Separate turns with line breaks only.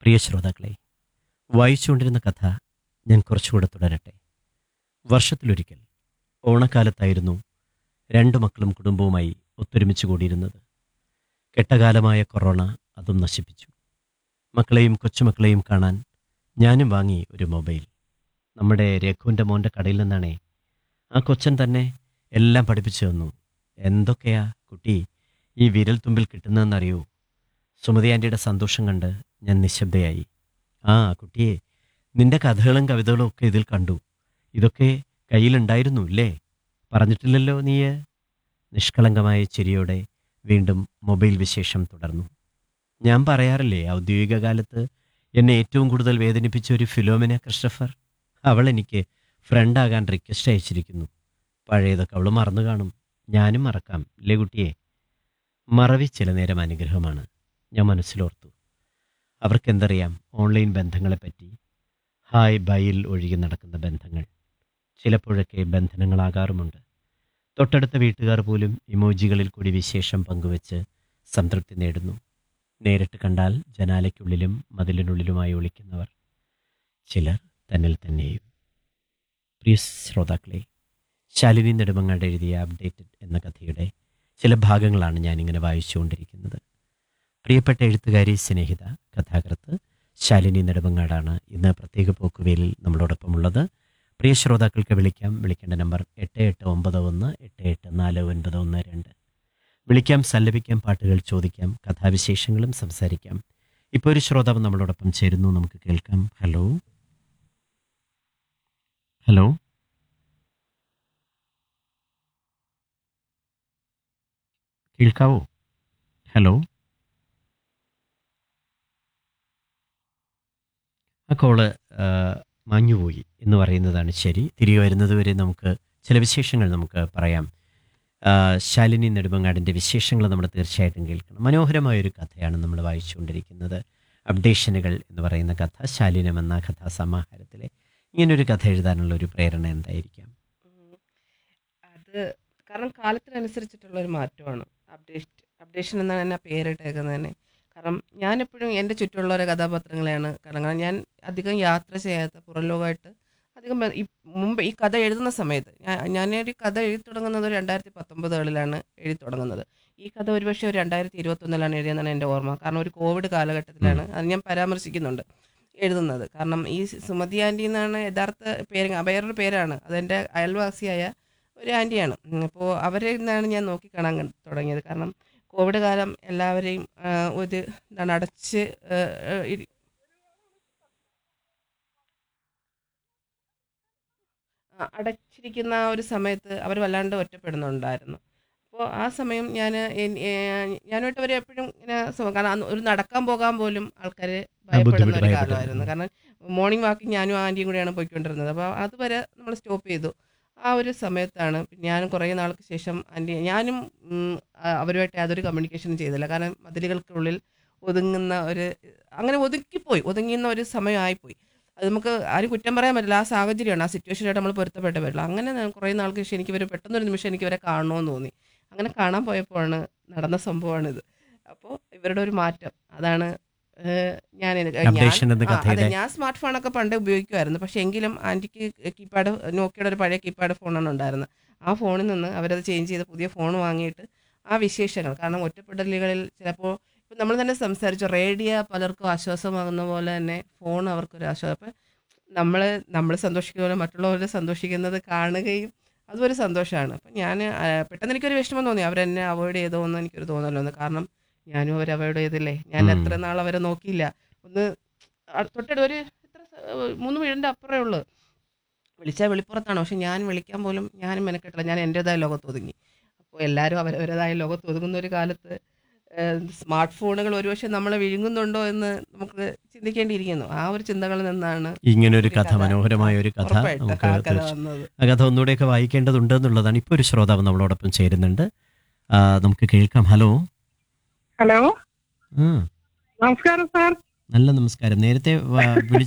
പ്രിയ ശ്രോതാക്കളെ വായിച്ചുകൊണ്ടിരുന്ന കഥ ഞാൻ കുറച്ചുകൂടെ തുടരട്ടെ വർഷത്തിലൊരിക്കൽ ഓണക്കാലത്തായിരുന്നു രണ്ടു മക്കളും കുടുംബവുമായി ഒത്തൊരുമിച്ച് കൂടിയിരുന്നത് കെട്ടകാലമായ കൊറോണ അതും നശിപ്പിച്ചു മക്കളെയും കൊച്ചുമക്കളെയും കാണാൻ ഞാനും വാങ്ങി ഒരു മൊബൈൽ നമ്മുടെ രഘുവിൻ്റെ മോൻ്റെ കടയിൽ നിന്നാണേ ആ കൊച്ചൻ തന്നെ എല്ലാം പഠിപ്പിച്ചു തന്നു എന്തൊക്കെയാ കുട്ടി ഈ വിരൽ തുമ്പിൽ കിട്ടുന്നതെന്നറിയൂ സുമതി ആൻറ്റിയുടെ സന്തോഷം കണ്ട് ഞാൻ നിശബ്ദയായി ആ കുട്ടിയെ നിന്റെ കഥകളും കവിതകളും ഒക്കെ ഇതിൽ കണ്ടു ഇതൊക്കെ കയ്യിലുണ്ടായിരുന്നു ഇല്ലേ പറഞ്ഞിട്ടില്ലല്ലോ നീയ് നിഷ്കളങ്കമായ ചിരിയോടെ വീണ്ടും മൊബൈൽ വിശേഷം തുടർന്നു ഞാൻ പറയാറില്ലേ ഔദ്യോഗിക കാലത്ത് എന്നെ ഏറ്റവും കൂടുതൽ വേദനിപ്പിച്ച ഒരു ഫിലോമിന ക്രിസ്റ്റഫർ അവൾ എനിക്ക് ഫ്രണ്ടാകാൻ റിക്വസ്റ്റ് അയച്ചിരിക്കുന്നു പഴയതൊക്കെ അവൾ മറന്നു കാണും ഞാനും മറക്കാം ഇല്ലേ കുട്ടിയെ മറവി ചില നേരം അനുഗ്രഹമാണ് ഞാൻ മനസ്സിലോർത്തു അവർക്കെന്തറിയാം ഓൺലൈൻ ബന്ധങ്ങളെപ്പറ്റി ഹായ് ബൈയിൽ ഒഴുകി നടക്കുന്ന ബന്ധങ്ങൾ ചിലപ്പോഴൊക്കെ ബന്ധനങ്ങളാകാറുമുണ്ട് തൊട്ടടുത്ത വീട്ടുകാർ പോലും ഇമോജികളിൽ കൂടി വിശേഷം പങ്കുവെച്ച് സംതൃപ്തി നേടുന്നു നേരിട്ട് കണ്ടാൽ ജനാലയ്ക്കുള്ളിലും മതിലിനുള്ളിലുമായി ഒളിക്കുന്നവർ ചിലർ തന്നിൽ തന്നെയും പ്രിയ ശ്രോതാക്കളെ ശാലിനി നെടുമങ്ങാട് എഴുതിയ അപ്ഡേറ്റഡ് എന്ന കഥയുടെ ചില ഭാഗങ്ങളാണ് ഞാനിങ്ങനെ വായിച്ചുകൊണ്ടിരിക്കുന്നത് പ്രിയപ്പെട്ട എഴുത്തുകാരി സ്നേഹിത കഥാകൃത്ത് ശാലിനി നെടുമങ്ങാടാണ് ഇന്ന് പ്രത്യേക പോക്കുവേലിൽ നമ്മളോടൊപ്പമുള്ളത് പ്രിയ ശ്രോതാക്കൾക്ക് വിളിക്കാം വിളിക്കേണ്ട നമ്പർ എട്ട് എട്ട് ഒമ്പത് ഒന്ന് എട്ട് എട്ട് നാല് ഒൻപത് ഒന്ന് രണ്ട് വിളിക്കാം സല്ലപിക്കാം പാട്ടുകൾ ചോദിക്കാം കഥാവിശേഷങ്ങളും സംസാരിക്കാം ഇപ്പോൾ ഒരു ശ്രോതാവ് നമ്മളോടൊപ്പം ചേരുന്നു നമുക്ക് കേൾക്കാം ഹലോ ഹലോ കേൾക്കാവോ ഹലോ ആ കോള് ആ, മാഞ്ഞുപോയി എന്ന് പറയുന്നതാണ് ശരി തിരികെ വരുന്നതുവരെ നമുക്ക് ചില വിശേഷങ്ങൾ നമുക്ക് പറയാം ആ, ശാലിനി നെടുമങ്ങാടിൻ്റെ വിശേഷങ്ങൾ നമ്മൾ തീർച്ചയായിട്ടും കേൾക്കണം മനോഹരമായൊരു കഥയാണ് നമ്മൾ വായിച്ചുകൊണ്ടിരിക്കുന്നത് അപ്ഡേഷനുകൾ എന്ന് പറയുന്ന കഥ ശാലിനം എന്ന കഥാസമാഹാരത്തിലെ ഇങ്ങനൊരു കഥ എഴുതാനുള്ള ഒരു പ്രേരണ എന്തായിരിക്കാം
ഉം. അത് കാരണം കാലത്തിനനുസരിച്ചിട്ടുള്ള ഒരു മാറ്റമാണ് അപ്ഡേറ്റ് അപ്ഡേഷൻ എന്നാണ് എന്നെ പേരിട്ടേക്കുന്നത് തന്നെ കാരണം ഞാനെപ്പോഴും എൻ്റെ ചുറ്റുമുള്ള കഥാപാത്രങ്ങളെയാണ് കാരണം കാരണം ഞാൻ അധികം യാത്ര ചെയ്യാത്ത പുറം ലോകമായിട്ട് അധികം ബ- ഈ മുമ്പ് ഈ കഥ എഴുതുന്ന സമയത്ത് ഞാൻ ഞാനൊരു കഥ എഴുതി തുടങ്ങുന്നത് രണ്ടായിരത്തി പത്തൊമ്പതുകളിലാണ് എഴുതി തുടങ്ങുന്നത് ഈ കഥ ഒരുപക്ഷെ ഒരു രണ്ടായിരത്തി ഇരുപത്തൊന്നിലാണ് എഴുതിയെന്നാണ് എൻ്റെ ഓർമ്മ കാരണം ഒരു കോവിഡ് കാലഘട്ടത്തിലാണ് അത് ഞാൻ പരാമർശിക്കുന്നുണ്ട് എഴുതുന്നത് കാരണം ഈ സുമതി ആൻറ്റി എന്നാണ് യഥാർത്ഥ പേര് വേറൊരു പേരാണ് അതെൻ്റെ അയൽവാസിയായ ഒരു ആൻറ്റിയാണ് അപ്പോൾ അവരെ നിന്നാണ് ഞാൻ നോക്കിക്കാണാൻ കൺ- തുടങ്ങിയത് കാരണം കോവിഡ് കാലം എല്ലാവരെയും ആ, ഒരു എന്താണ് അടച്ച് ആ, ആ, ഇരി- ആ, അടച്ചിരിക്കുന്ന ആ ഒരു സമയത്ത് അവർ വല്ലാണ്ട് ഒറ്റപ്പെടുന്നുണ്ടായിരുന്നു അപ്പോൾ ആ സമയം ഞാൻ ഞാനായിട്ട് അവർ എപ്പോഴും ഇങ്ങനെ സ്വ- കാരണം അന്ന് ഒരു നടക്കാൻ പോകാൻ പോലും ആൾക്കാർ ഭയപ്പെടുന്ന
ബുദ്ധിമുട്ട്
ഒരു
ഭയപ്പെടുന്നു.
കാലമായിരുന്നു കാരണം മോർണിംഗ് വാക്കിംഗ് ഞാനും ആൻറ്റിയും കൂടെയാണ് പോയിക്കൊണ്ടിരുന്നത് അപ്പോൾ അതുവരെ നമ്മൾ സ്റ്റോപ്പ് ചെയ്തു ആ ഒരു സമയത്താണ് ഞാനും കുറേ നാൾക്ക് ശേഷം ആൻറ്റി ഞാനും ഉം, ആ, അവരുമായിട്ട് യാതൊരു കമ്മ്യൂണിക്കേഷനും ചെയ്തില്ല കാരണം മതിലുകൾക്കുള്ളിൽ ഒതുങ്ങുന്ന ഒരു അങ്ങനെ ഒതുക്കിപ്പോയി ഒതുങ്ങുന്ന ഒരു സമയമായിപ്പോയി അത് നമുക്ക് ആരും കുറ്റം പറയാൻ പറ്റില്ല ആ സാഹചര്യമാണ് ആ സിറ്റുവേഷനായിട്ട് നമ്മൾ പൊരുത്തപ്പെട്ടേ പറ്റില്ല അങ്ങനെ ഞാൻ കുറേ നാൾക്ക് ശേഷം എനിക്ക് ഇവർ പെട്ടെന്നൊരു നിമിഷം എനിക്ക് ഇവരെ കാണണമെന്ന് തോന്നി അങ്ങനെ കാണാൻ പോയപ്പോഴാണ് നടന്ന സംഭവമാണിത് അപ്പോൾ ഇവരുടെ ഒരു മാറ്റം അതാണ് ഏഹ്, ഞാൻ
അപ്ഡേഷൻ എന്ന
ആ, അതെ
കഥയുടെ
ഞാൻ സ്മാർട്ട് ഫോണൊക്കെ പണ്ട് ഉപയോഗിക്കുമായിരുന്നു പക്ഷേ എങ്കിലും ആൻറ്റിക്ക് കീപാഡ് നോക്കിയുടെ ഒരു പഴയ കീപാഡ് ഫോണാണ് ഉണ്ടായിരുന്നത് ആ ഫോണിൽ നിന്ന് അവരത് ചേഞ്ച് ചെയ്ത് പുതിയ ഫോൺ വാങ്ങിയിട്ട് ആ വിശേഷങ്ങൾ കാരണം ഒറ്റപ്പെടലുകളിൽ ചിലപ്പോൾ ഇപ്പം നമ്മൾ തന്നെ സംസാരിച്ചു റേഡിയോ പലർക്കും ആശ്വാസമാകുന്ന പോലെ തന്നെ ഫോൺ അവർക്കൊരു ആശ്വാസം അപ്പം നമ്മൾ നമ്മൾ സന്തോഷിക്കുന്ന പോലെ മറ്റുള്ളവർ സന്തോഷിക്കുന്നത് കാണുകയും അതും ഒരു സന്തോഷമാണ് അപ്പം ഞാൻ പെട്ടെന്ന് എനിക്കൊരു വിഷമം തോന്നി അവരെന്നെ അവോയ്ഡ് ചെയ്തോ എന്ന് എനിക്കൊരു തോന്നലൊന്ന് കാരണം ഞാനും അവർ അവോയ്ഡ് ചെയ്തില്ലേ ഞാൻ
ഉം.
എത്ര നാൾ അവരെ നോക്കിയില്ല ഒന്ന് അ- തൊട്ടടുത്ത് ഒരു എത്ര സ- മൂന്ന് വീടിൻ്റെ അപ്പുറമേ ഉള്ളൂ വിളിച്ചാൽ വെളിപ്പുറത്താണ് പക്ഷെ ഞാൻ വിളിക്കാൻ പോലും ഞാനും മെനക്കെട്ടില്ല ഞാൻ എൻ്റെതായ ലോകത്ത് ഒതുങ്ങി അപ്പോൾ എല്ലാവരും അവരവരതായ ലോകത്ത് ഒതുങ്ങുന്ന ഒരു കാലത്ത് സ്മാർട്ട് ഫോണുകൾ ഒരുപക്ഷെ നമ്മളെ വിഴുങ്ങുന്നുണ്ടോ എന്ന് നമുക്ക് ചിന്തിക്കേണ്ടിയിരിക്കുന്നു ആ ഒരു ചിന്തകളിൽ നിന്നാണ്
ഇങ്ങനൊരു
ഒരു
കഥ
കഥ.
മനോഹരമായ ഒരു കഥ
ഉറപ്പായിട്ട്
നമുക്ക്
ആ കഥ
തീർച്ച-
വന്നത്
ആ കഥ ഒന്നുകൂടെയൊക്കെ വായിക്കേണ്ടതുണ്ട് എന്നുള്ളതാണ് ഇപ്പോൾ ഒരു ശ്രോതാവ് നമ്മളോടൊപ്പം ചേരുന്നുണ്ട് ആ, നമുക്ക് കേൾക്കാം ഹലോ
ഹലോ
ആ
നമസ്കാരം സാർ
നല്ല നമസ്കാരം നേരത്തെ വ- വിളിച്ച